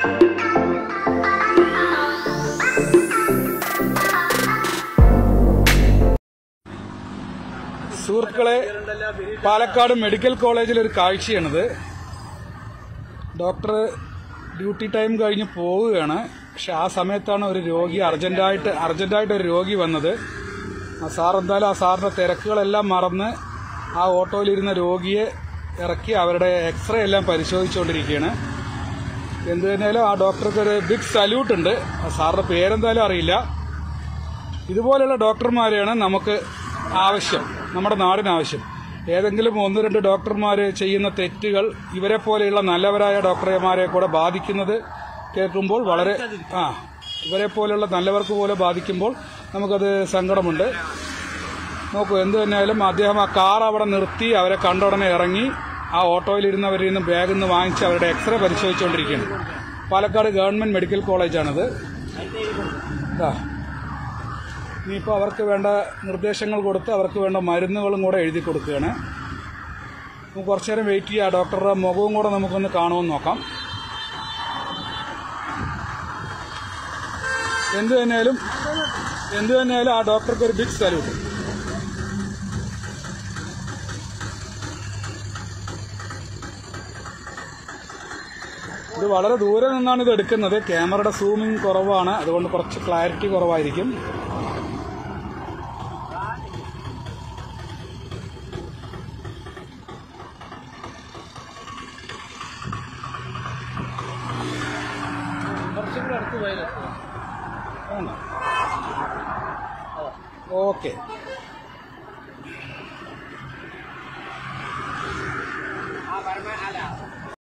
സുഹൃത്തുക്കളെ പാലക്കാട് മെഡിക്കൽ കോളേജിൽ ഒരു കാഴ്ചയാണിത് ഡോക്ടർ ഡ്യൂട്ടി ടൈം കഴിഞ്ഞ് പോവുകയാണ് പക്ഷെ ആ സമയത്താണ് ഒരു രോഗി അർജന്റായിട്ട് അർജന്റായിട്ട് ഒരു രോഗി വന്നത് ആ സാർ എന്തായാലും ആ സാറിന്റെ തിരക്കുകളെല്ലാം മറന്ന് ആ ഓട്ടോയിലിരുന്ന രോഗിയെ ഇറക്കി അവരുടെ എക്സ്റേ എല്ലാം പരിശോധിച്ചുകൊണ്ടിരിക്കുകയാണ് എന്ത് തന്നെയാലും ആ ഡോക്ടർക്ക് ഒരു ബിഗ് സല്യൂട്ട് ഉണ്ട് ആ സാറിന്റെ പേരെന്തായാലും അറിയില്ല ഇതുപോലെയുള്ള ഡോക്ടർമാരെയാണ് നമുക്ക് ആവശ്യം നമ്മുടെ നാടിന് ആവശ്യം ഏതെങ്കിലും ഒന്ന് രണ്ട് ഡോക്ടർമാർ ചെയ്യുന്ന തെറ്റുകൾ ഇവരെ പോലെയുള്ള നല്ലവരായ ഡോക്ടർമാരെ കൂടെ ബാധിക്കുന്നത് കേൾക്കുമ്പോൾ വളരെ ആ ഇവരെ പോലെയുള്ള നല്ലവർക്ക് പോലെ ബാധിക്കുമ്പോൾ നമുക്കത് സങ്കടമുണ്ട് നോക്കൂ എന്ത് തന്നെയായാലും അദ്ദേഹം ആ കാർ അവിടെ നിർത്തി അവരെ കണ്ട ഉടനെ ഇറങ്ങി ആ ഓട്ടോയിലിരുന്നവരിൽ നിന്ന് ബാഗിൽ നിന്ന് വാങ്ങിച്ച് അവരുടെ എക്സ്റേ പരിശോധിച്ചുകൊണ്ടിരിക്കുകയാണ് പാലക്കാട് ഗവൺമെന്റ് മെഡിക്കൽ കോളേജാണിത് ഇതാ ഇനിയിപ്പോൾ അവർക്ക് വേണ്ട നിർദ്ദേശങ്ങൾ കൊടുത്ത് അവർക്ക് വേണ്ട മരുന്നുകളും കൂടെ എഴുതി കൊടുക്കുകയാണ് നമുക്ക് കുറച്ചു നേരം വെയിറ്റ് ചെയ്യാം ഡോക്ടറുടെ മുഖവും കൂടെ നമുക്കൊന്ന് കാണുമെന്ന് നോക്കാം എന്ത് തന്നെയാലും എന്ത് തന്നെയാലും ആ ഡോക്ടർക്ക് ഒരു ബിഗ് സല്യൂട്ട് ഇത് വളരെ ദൂരെ നിന്നാണ് ഇത് എടുക്കുന്നത് ക്യാമറയുടെ സൂമിങ് കുറവാണ് അതുകൊണ്ട് കുറച്ച് ക്ലാരിറ്റി കുറവായിരിക്കും കുറച്ചും കൂടെ അടുത്ത് പോയാലോ ഓക്കെ ആ പറഞ്ഞ അല്ല